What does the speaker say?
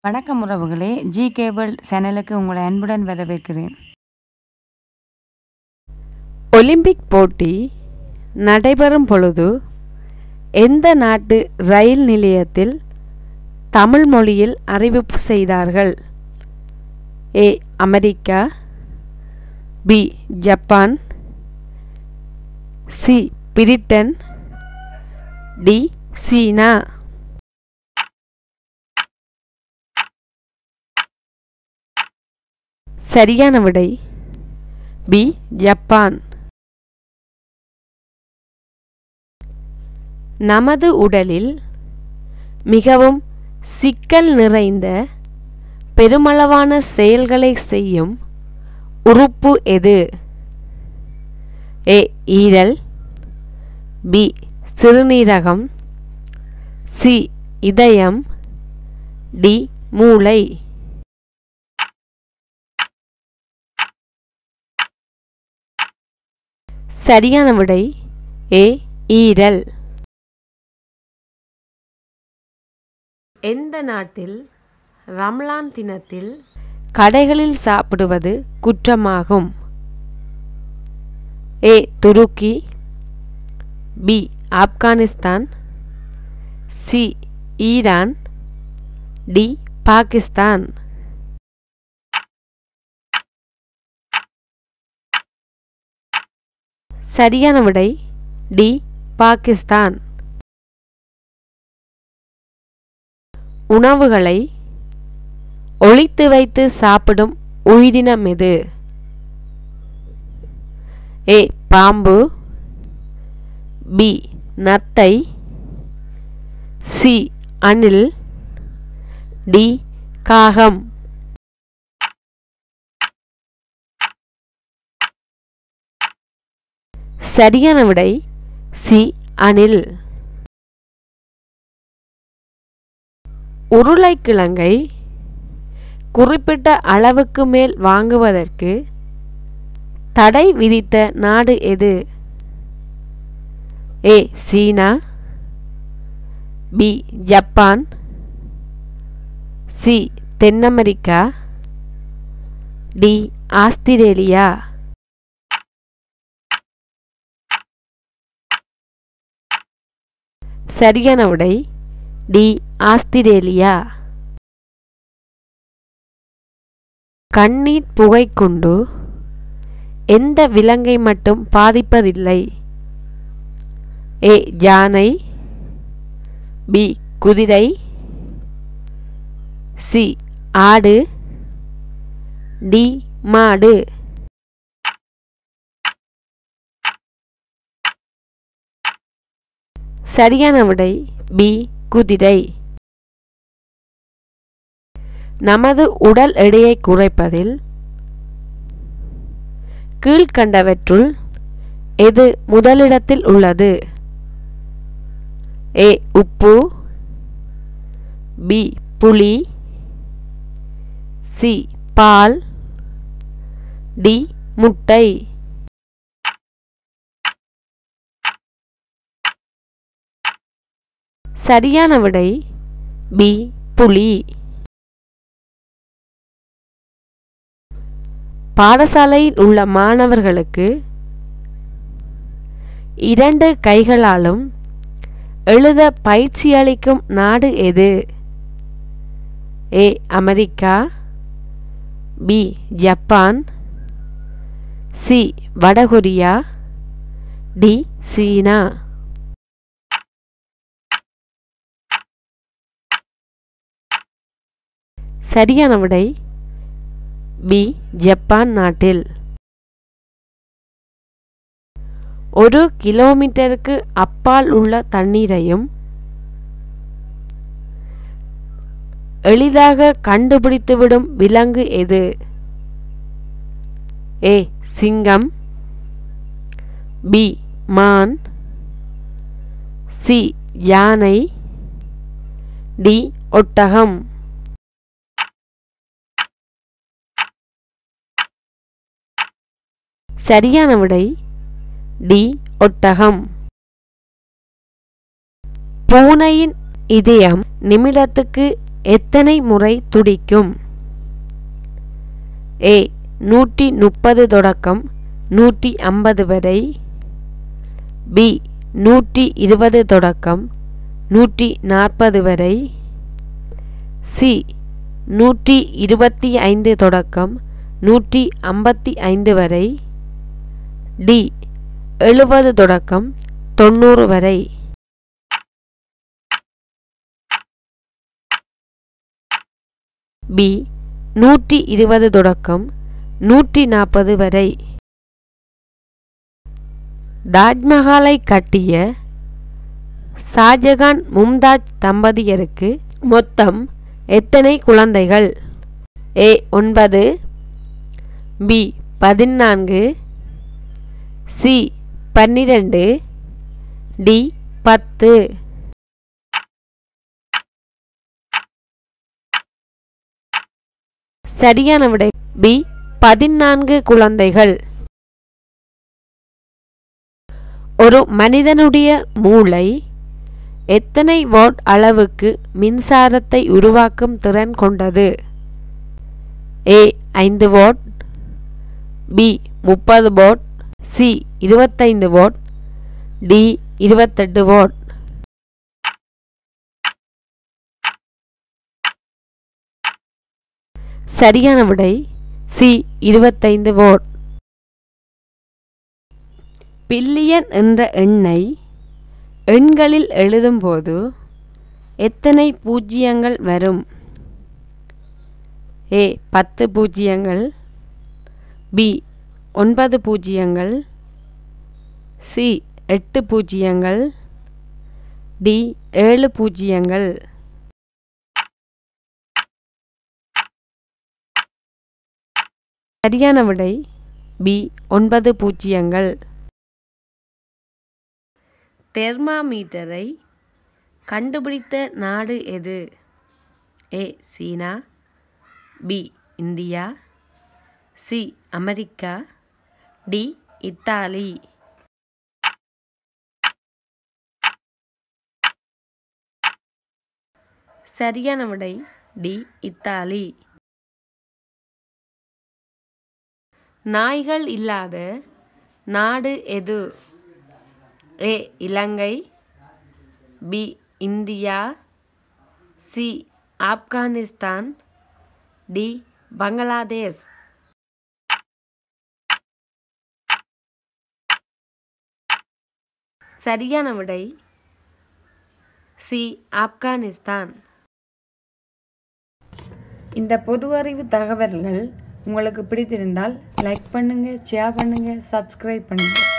வணக்கம் உறவுகளே G cable சேனலுக்கு உங்களை அன்புடன் வரவேற்கிறேன் ஒலிம்பிக் போட்டி நடைபெறும் பொழுது எந்த நாட்டு ரயில் நிலையத்தில் தமிழ் மொழியில் அறிவிப்பு செய்தார்கள் A America B Japan C Britain D China சரியான விடை பி ஜப்பான் நமது உடலில் மிகவும் சிக்கல் நிறைந்த பெருமளவான செயல்களை செய்யும் உறுப்பு எது ஏ ஈரல் பி சிறுநீரகம் சி இதயம் டி மூளை சரியான விடை ஏ ஈரல் எந்த நாட்டில் ரம்லான் தினத்தில் கடைகளில் சாப்பிடுவது குற்றமாகும் A Turkey B Afghanistan C Iran D Pakistan சரியான விடை டி பாகிஸ்தான் உணவுகளை ஒளித்து வைத்து சாப்பிடும் உயிரினம் எது ஏ பாம்பு பி நத்தை சி அணில் டி காகம் சரியான விடை சி அணில் உருளைக்கிழங்கை குறிப்பிட்ட அளவுக்கு மேல் வாங்குவதற்கு தடை விதித்த நாடு எது A China B Japan C தென் அமெரிக்கா டி ஆஸ்திரேலியா சரியான விடை டி ஆஸ்திரேலியா கண்ணீர் புகை கொண்டு எந்த விலங்கை மட்டும் பாதிப்பதில்லை ஏ யானை பி குதிரை சி ஆடு டி மாடு சரியான விடை பி குதிரை நமது உடல் எடையை குறைப்பதில் கீழ்கண்டவற்றுள் எது முதலிடத்தில் உள்ளது ஏ உப்பு பி புளி சி பால் டி முட்டை சரியான விடை பி புலி பாடசாலையில் உள்ள மாணவர்களுக்கு இரண்டு கைகளாலும் எழுத பயிற்சி அளிக்கும் நாடு எது A America B Japan C வடகொரியா டி சீனா சரியான விடை பி ஜப்பான் நாட்டில் ஒரு கிலோமீட்டருக்கு அப்பால் உள்ள தண்ணீரையும் எளிதாக கண்டுபிடித்துவிடும் விலங்கு எது ஏ சிங்கம் பி மான் சி யானை டி ஒட்டகம் சரியான விடை டி ஒட்டகம் பூனையின் இதயம் நிமிடத்துக்கு எத்தனை முறை துடிக்கும் ஏ நூற்றி முப்பது தொடக்கம் நூற்றி ஐம்பது வரை பி நூற்றி இருபது தொடக்கம் நூற்றி நாற்பது வரை சி நூற்றி இருபத்தி ஐந்து தொடக்கம் நூற்றி ஐம்பத்தி ஐந்து வரை டி எழுபது தொடக்கம் தொண்ணூறு வரை பி நூற்றி இருபது தொடக்கம் நூற்றி நாற்பது வரை தாஜ்மஹாலை கட்டிய ஷாஜகான் மும்தாஜ் தம்பதியருக்கு மொத்தம் எத்தனை குழந்தைகள் ஏ ஒன்பது பி பதினான்கு சி பன்னிரண்டு டி பத்து சரியான விடை பி பதினான்கு குழந்தைகள் ஒரு மனிதனுடைய மூளை எத்தனை வாட் அளவுக்கு மின்சாரத்தை உருவாக்கும் திறன் கொண்டது ஏ ஐந்து வாட் பி முப்பது வாட் சி இருபத்தைந்து வாட் டி இருபத்தெட்டு வாட் சரியான விடை சி இருபத்தைந்து வாட் பில்லியன் என்ற எண்ணை எண்களில் எழுதும்போது எத்தனை பூஜ்ஜியங்கள் வரும் ஏ பத்து பூஜ்ஜியங்கள் பி ஒன்பது பூஜ்ஜியங்கள் சி எட்டு பூஜ்ஜியங்கள் டி ஏழு பூஜ்ஜியங்கள் சரியான விடை பி ஒன்பது பூஜ்ஜியங்கள் தெர்மாமீட்டரை கண்டுபிடித்த நாடு எது A China B India C America D Italy சரியான விடை டி இத்தாலி நாய்கள் இல்லாத நாடு எது A Ilangai B India C Afghanistan D Bangladesh சரியான விடை சி ஆப்கானிஸ்தான் இந்த பொது அறிவு தகவல்கள் உங்களுக்கு பிடித்திருந்தால் லைக் பண்ணுங்கள் ஷேர் பண்ணுங்கள் சப்ஸ்கிரைப் பண்ணுங்கள்